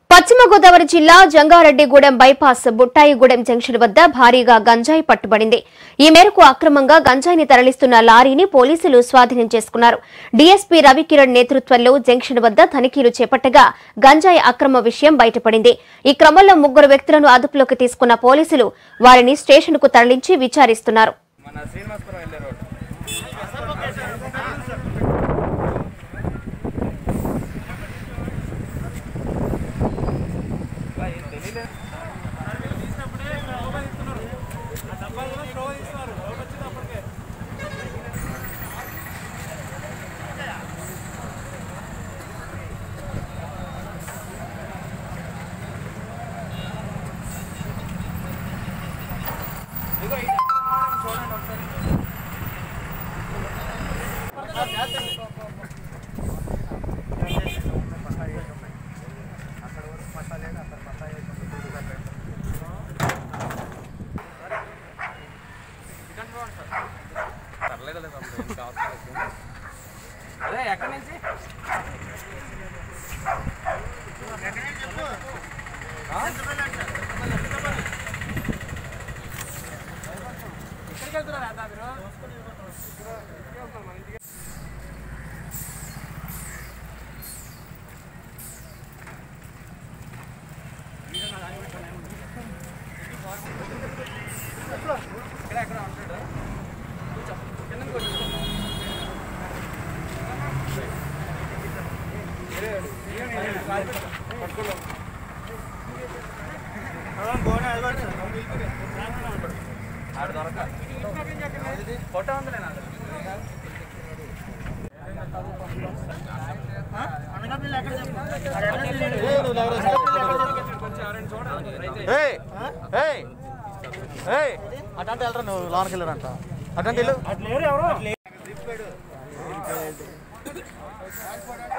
పశ్చిమ గోదావరి జిల్లా Jangareddygudem bypass Buttayagudem junction వద్ద భారీగా గంజాయి పట్టుబడింది ఈ మేరకు అక్రమంగా గంజాయిని తరలిస్తున్న లారీని పోలీసులు స్వాధీనం చేసుకున్నారు డీఎస్పీ రవికిరణ్ నేతృత్వంలో జంక్షన్ వద్ద తనిఖీలు చేపట్టగా గంజాయి అక్రమ విషయం బయటపడింది ఈ క్రమంలో ముగ్గురు వ్యక్తులను అదుపులోకి తీసుకున్న పోలీసులు వారిని స్టేషన్కు తరలించి విచారిస్తున్నారు మన శ్రీనివాసపురం వెళ్ళే రోడ్ పర్లేదు లేదు అప్పుడు ఇంకా అవసరం లేదు. అదే ఎక్కడి నుంచి ఆ? ఎక్కడికి వెళ్తున్నారు అన్న మీరు ఇక్కడ ఎక్కడ ఉంటాడు కూర్చో కిందకి కూర్చో ఆడు దొరక ఫోటో ఉందిలే నాది కొంచెం ఎవరైనా చూడాలి అయితే అటంటే వెళ్ళరా నువ్వు లోనికి వెళ్ళరంట అటంటే వెళ్ళు